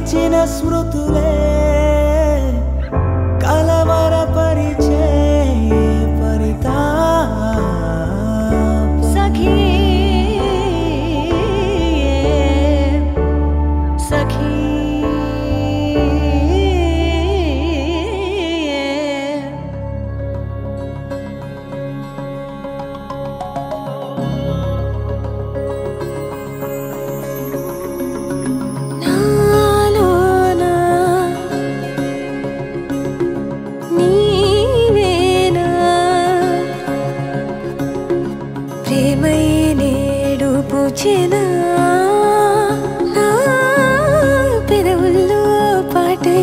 గడిచిన స్మృతులే కలవరపరిచే పరితా సఖీ సఖీ నాలోనా నీవేనా ప్రేమై నేడు పూచెనా నా పెదవుల్లో పాటై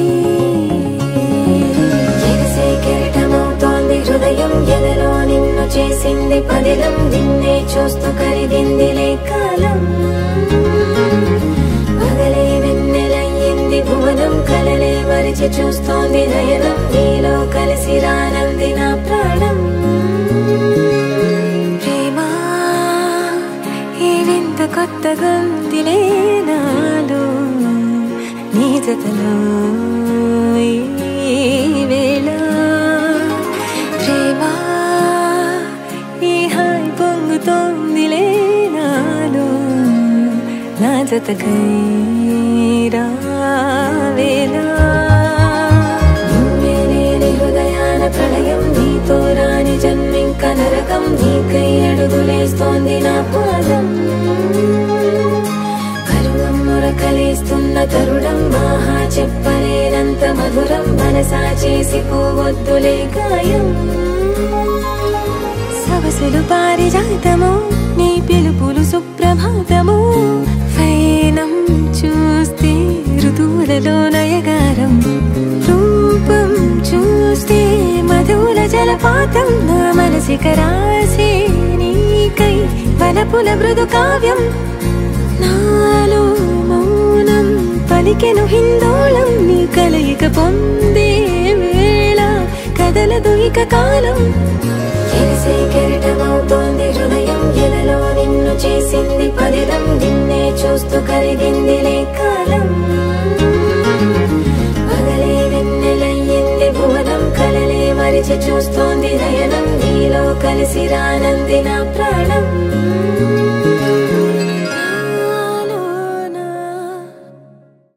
ఎగసే కెరటమవుతోంది హృదయం ఎదలో నిన్ను చేసింది పదిలం నిన్నే చూస్తూ కరిగిందిలే కాలం పగలే వెన్నెలయ్యింది భువనం కలలే మరిచి చూస్తోంది నయనం నీలో కలిసి రానంది నా ప్రాణం ప్రేమ ఈ వింత కొత్త గొంతిలే నాలో నీ జతలో ఈ వేళ ప్రేమ ఈ హాయి పొంగుతోందిలే నాలో నా జతకై రావేలా నువ్వే లేని హృదయాన ప్రళయం నీతో రాని జన్మింక నరకం నీకై అడుగులేస్తోంది నా పాదం కరుణం మురకలేస్తున్న తరుణం మహా చెప్పలేనంత మధురం మనసా చేసి పోవద్దులే గాయం సవసులు పారిజాతము నీ పిలుపులు సుప్రభాతము ఫైనం చూస్తే ఋతువులలో నయగారం రూపం చూస్తే మధుర జలపాతం నా మనసిక రాసే నీకై వలపుల మృదు కావ్యం నాలో మౌనం పలికెను హిందోళం నీ కలయిక పొందే వేళ కదలదు ఇక కాలం ఎరిసే కెరటమవుతోంది హృదయం ఎలలో నిన్ను చేసింది పదిలం నిన్నే చూస్తూ కరిగిందిలే కాలం పగలే వెన్నెలయ్యింది భువనం కలలే మరిచి చూస్తోంది నయనం నీలో కలిసి రానంది నా ప్రాణం